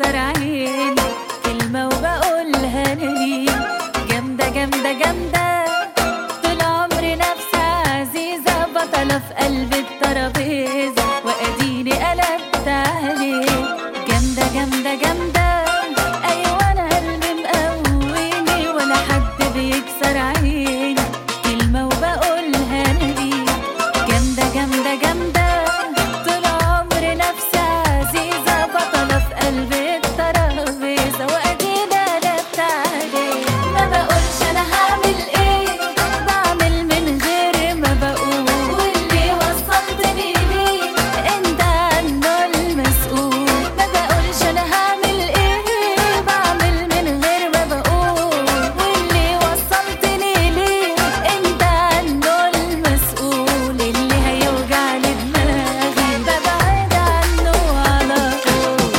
بيكسر عيني كلمة وبقولها أنا ليه جامدة جامدة جامدة طول عمري نفسها عزيزة بطلة في قلب الترابيزة وأديني قلبت عليه جامدة جامدة جامدة أيوة أنا قلبي مقويني ولا حد بيكسر عيني كلمة وبقولها أنا ليه جامدة جامدة جامدة طول عمري نفسها عزيزة بطلة في قلب الترابيزة وأدينا قلبت عليه ما بقولش أنا هعمل إيه بعمل من غير ما بقول واللي وصلتني ليه أنت عنه المسؤول ما بقولش أنا هعمل إيه بعمل من غير ما بقول واللي وصلتني ليه أنت عنه المسؤول اللي هيوجع لي دماغي ببعد عنه على طول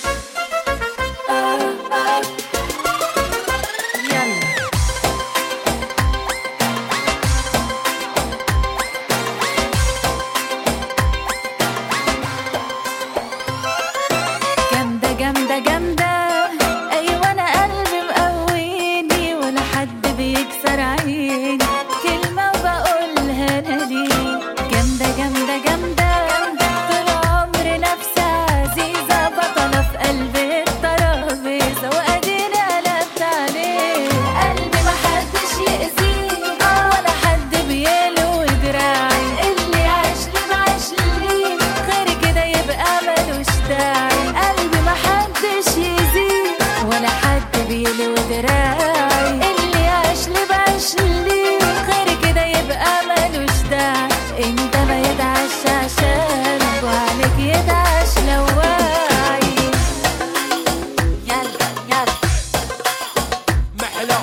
آه آه يلا جامدة جامدة جامدة أيوة أنا قلبي مقويني ولا حد بيكسر عيني كلمة وبقولها أنا ليه جامدة جامدة جامدة طول عمري نفسها عزيزة بطلة في قلب الترابيزة وأديني قلبت عليه قلبي محدش يأذيه ولا حد بيلوي دراعي اللي عاش لي معاش ليه غير كده يبقى ملوش داعي قلبي محدش يأذيه ولا حد بيلوي دراعي اللي عاش لي بعاش ليه غير كده يبقى ملوش داعي انت ما يدعش عشان وعليك يدعش لو واعي يلا يلا محلى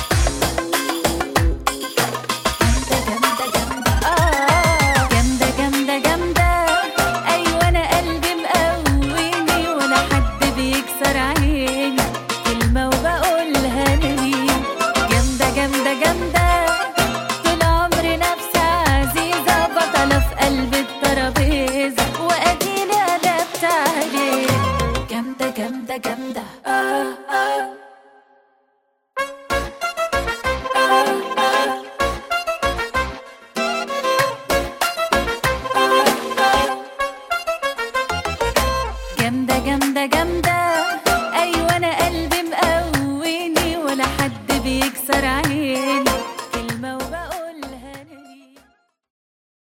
جامدة جامدة آه جامدة جامدة جامدة أيوة أنا قلبي مقويني ولا حد بيكسر عيني كلمة وبقولها أنا ليه جامدة جامدة جامدة طول عمري نفسها عزيزة بطلة في قلب الترابيزة وأديني قلبت عليه جامدة جامدة جامدة آه آه آه آه جامدة جامدة جامدة أيوة أنا قلبي مقويني ولا حد بيكسر عيني